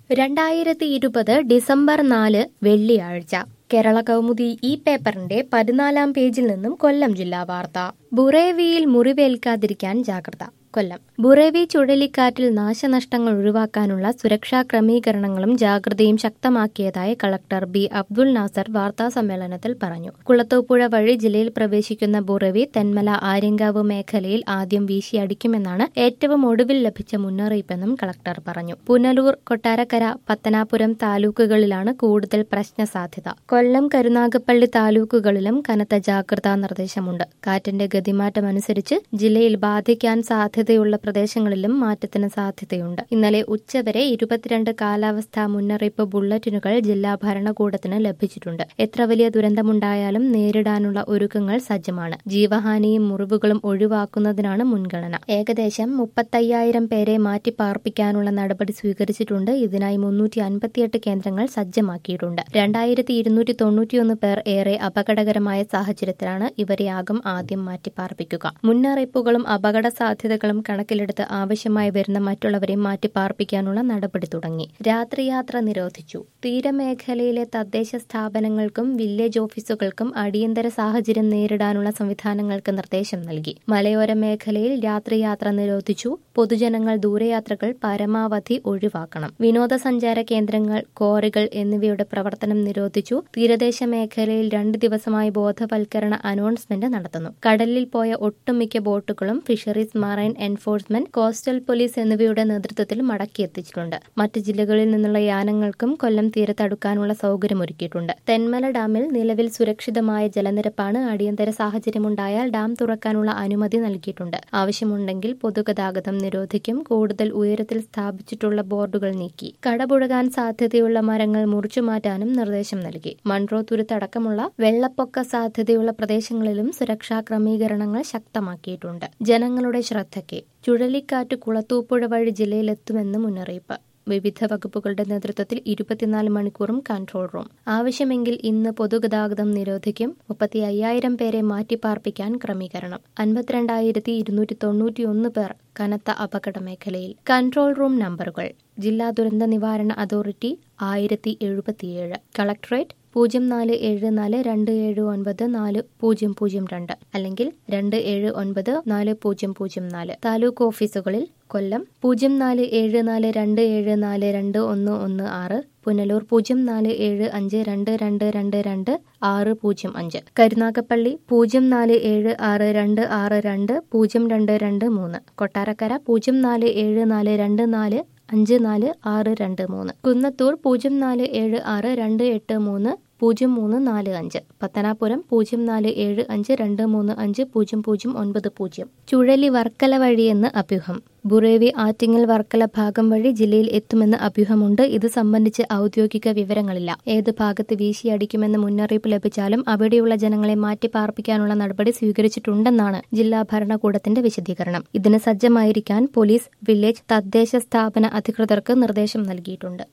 രണ്ടായിരത്തി ഇരുപത് ഡിസംബർ നാല് വെള്ളിയാഴ്ച കേരള കൗമുദി ഈ പേപ്പറിന്റെ പതിനാലാം പേജിൽ നിന്നും കൊല്ലം ജില്ലാ വാർത്ത ബുറേവിയിൽ മുറിവേൽക്കാതിരിക്കാൻ ജാഗ്രത കൊല്ലം ബുറേവി ചുഴലിക്കാറ്റിൽ നാശനഷ്ടങ്ങൾ ഒഴിവാക്കാനുള്ള സുരക്ഷാ ക്രമീകരണങ്ങളും ജാഗ്രതയും ശക്തമാക്കിയതായി കളക്ടർ ബി അബ്ദുൽ നാസർ വാർത്താ സമ്മേളനത്തിൽ പറഞ്ഞു കുളത്തൂപ്പുഴ വഴി ജില്ലയിൽ പ്രവേശിക്കുന്ന ബുറവി തെന്മല ആര്യങ്കാവ് മേഖലയിൽ ആദ്യം വീശിയടിക്കുമെന്നാണ് ഏറ്റവും ഒടുവിൽ ലഭിച്ച മുന്നറിയിപ്പെന്നും കളക്ടർ പറഞ്ഞു പുനലൂർ കൊട്ടാരക്കര പത്തനാപുരം താലൂക്കുകളിലാണ് കൂടുതൽ പ്രശ്ന സാധ്യത കൊല്ലം കരുനാഗപ്പള്ളി താലൂക്കുകളിലും കനത്ത ജാഗ്രതാ നിർദ്ദേശമുണ്ട് കാറ്റിന്റെ ഗതിമാറ്റമനുസരിച്ച് ജില്ലയിൽ ബാധിക്കാൻ സാധ്യതയുള്ള പ്രദേശങ്ങളിലും മാറ്റത്തിന് സാധ്യതയുണ്ട് ഇന്നലെ ഉച്ചവരെ ഇരുപത്തിരണ്ട് കാലാവസ്ഥാ മുന്നറിയിപ്പ് ബുള്ളറ്റിനുകൾ ജില്ലാ ഭരണകൂടത്തിന് ലഭിച്ചിട്ടുണ്ട് എത്ര വലിയ ദുരന്തമുണ്ടായാലും നേരിടാനുള്ള ഒരുക്കങ്ങൾ സജ്ജമാണ് ജീവഹാനിയും മുറിവുകളും ഒഴിവാക്കുന്നതിനാണ് മുൻഗണന ഏകദേശം മുപ്പത്തയ്യായിരം പേരെ മാറ്റി പാർപ്പിക്കാനുള്ള നടപടി സ്വീകരിച്ചിട്ടുണ്ട് ഇതിനായി മുന്നൂറ്റി അൻപത്തിയെട്ട് കേന്ദ്രങ്ങൾ സജ്ജമാക്കിയിട്ടുണ്ട് രണ്ടായിരത്തി ഇരുന്നൂറ്റി തൊണ്ണൂറ്റിയൊന്ന് പേർ ഏറെ അപകടകരമായ സാഹചര്യത്തിലാണ് ഇവരെയാകും ആദ്യം മാറ്റി പാർപ്പിക്കുക മുന്നറിയിപ്പുകളും അപകട സാധ്യതകളും കണക്കിലെടുത്ത് ആവശ്യമായി വരുന്ന മറ്റുള്ളവരെ മാറ്റി പാർപ്പിക്കാനുള്ള നടപടി തുടങ്ങി രാത്രിയാത്ര നിരോധിച്ചു തീരമേഖലയിലെ തദ്ദേശ സ്ഥാപനങ്ങൾക്കും വില്ലേജ് ഓഫീസുകൾക്കും അടിയന്തര സാഹചര്യം നേരിടാനുള്ള സംവിധാനങ്ങൾക്ക് നിർദ്ദേശം നൽകി മലയോര മേഖലയിൽ രാത്രിയാത്ര നിരോധിച്ചു പൊതുജനങ്ങൾ ദൂരയാത്രകൾ പരമാവധി ഒഴിവാക്കണം വിനോദസഞ്ചാര കേന്ദ്രങ്ങൾ കോറികൾ എന്നിവയുടെ പ്രവർത്തനം നിരോധിച്ചു തീരദേശ മേഖലയിൽ രണ്ട് ദിവസമായി ബോധവൽക്കരണ അനൗൺസ്മെന്റ് നടത്തുന്നു കടലിൽ പോയ ഒട്ടുമിക്ക ബോട്ടുകളും fisheries marine enforcement coastal police എന്നിവയുടെ നേതൃത്വത്തിൽ മടക്കിയെത്തിച്ചിട്ടുണ്ട് മറ്റ് ജില്ലകളിൽ നിന്നുള്ള യാനങ്ങൾക്കും കൊല്ലം തീരത്തടുക്കാനുള്ള സൗകര്യമൊരുക്കിയിട്ടുണ്ട് തെന്മല ഡാമിൽ നിലവിൽ സുരക്ഷിതമായ ജലനിരപ്പാണ് അടിയന്തര സാഹചര്യമുണ്ടായാൽ ഡാം തുറക്കാനുള്ള അനുമതി നൽകിയിട്ടുണ്ട് ആവശ്യമുണ്ടെങ്കിൽ പൊതുഗതാഗതം നിരോധിക്കും കൂടുതൽ ഉയരത്തിൽ സ്ഥാപിച്ചിട്ടുള്ള ബോർഡുകൾ നീക്കി കടപുഴകാൻ സാധ്യതയുള്ള മരങ്ങൾ മുറിച്ചുമാറ്റാനും നിർദ്ദേശം നൽകി മൺട്രോ തുരുത്തടക്കമുള്ള വെള്ളപ്പൊക്ക സാധ്യതയുള്ള പ്രദേശങ്ങളിലും സുരക്ഷാ ക്രമീകരണങ്ങൾ ശക്തമാക്കിയിട്ടുണ്ട് ജനങ്ങളുടെ ശ്രദ്ധയ്ക്ക് ചുഴലിക്കാറ്റ് കുളത്തൂപ്പുഴ വഴി ജില്ലയിലെത്തുമെന്ന് മുന്നറിയിപ്പ് വിവിധ വകുപ്പുകളുടെ നേതൃത്വത്തിൽ ഇരുപത്തിനാല് മണിക്കൂറും കൺട്രോൾ റൂം ആവശ്യമെങ്കിൽ ഇന്ന് പൊതുഗതാഗതം നിരോധിക്കും മുപ്പത്തി അയ്യായിരം പേരെ മാറ്റിപ്പാർപ്പിക്കാൻ ക്രമീകരണം അൻപത്തിരണ്ടായിരത്തി ഇരുന്നൂറ്റി തൊണ്ണൂറ്റിയൊന്ന് പേർ കനത്ത അപകട മേഖലയിൽ കൺട്രോൾ റൂം നമ്പറുകൾ ജില്ലാ ദുരന്ത നിവാരണ അതോറിറ്റി ആയിരത്തി എഴുപത്തിയേഴ് കളക്ടറേറ്റ് പൂജ്യം നാല് ഏഴ് നാല് രണ്ട് ഏഴ് ഒൻപത് നാല് പൂജ്യം പൂജ്യം രണ്ട് അല്ലെങ്കിൽ രണ്ട് ഏഴ് ഒൻപത് നാല് പൂജ്യം പൂജ്യം നാല് താലൂക്ക് ഓഫീസുകളിൽ കൊല്ലം പൂജ്യം നാല് ഏഴ് നാല് രണ്ട് ഏഴ് നാല് രണ്ട് ഒന്ന് ഒന്ന് ആറ് പുനലൂർ പൂജ്യം നാല് ഏഴ് അഞ്ച് രണ്ട് രണ്ട് രണ്ട് രണ്ട് ആറ് പൂജ്യം അഞ്ച് കരുനാഗപ്പള്ളി പൂജ്യം നാല് ഏഴ് ആറ് രണ്ട് ആറ് രണ്ട് പൂജ്യം രണ്ട് രണ്ട് മൂന്ന് കൊട്ടാരക്കര പൂജ്യം നാല് ഏഴ് നാല് രണ്ട് നാല് അഞ്ച് നാല് ആറ് രണ്ട് മൂന്ന് കുന്നത്തൂർ പൂജ്യം നാല് ഏഴ് ആറ് രണ്ട് എട്ട് മൂന്ന് പൂജ്യം മൂന്ന് നാല് അഞ്ച് പത്തനാപുരം പൂജ്യം നാല് ഏഴ് അഞ്ച് രണ്ട് മൂന്ന് അഞ്ച് പൂജ്യം പൂജ്യം ഒൻപത് പൂജ്യം ചുഴലി വർക്കല വഴിയെന്ന് അഭ്യൂഹം ബുറേവി ആറ്റിങ്ങൽ വർക്കല ഭാഗം വഴി ജില്ലയിൽ എത്തുമെന്ന് അഭ്യൂഹമുണ്ട് ഇത് സംബന്ധിച്ച് ഔദ്യോഗിക വിവരങ്ങളില്ല ഏത് ഭാഗത്ത് വീശിയടിക്കുമെന്ന് മുന്നറിയിപ്പ് ലഭിച്ചാലും അവിടെയുള്ള ജനങ്ങളെ മാറ്റി പാർപ്പിക്കാനുള്ള നടപടി സ്വീകരിച്ചിട്ടുണ്ടെന്നാണ് ജില്ലാ ഭരണകൂടത്തിന്റെ വിശദീകരണം ഇതിന് സജ്ജമായിരിക്കാൻ പോലീസ് വില്ലേജ് തദ്ദേശ സ്ഥാപന അധികൃതർക്ക് നിർദ്ദേശം നൽകിയിട്ടുണ്ട്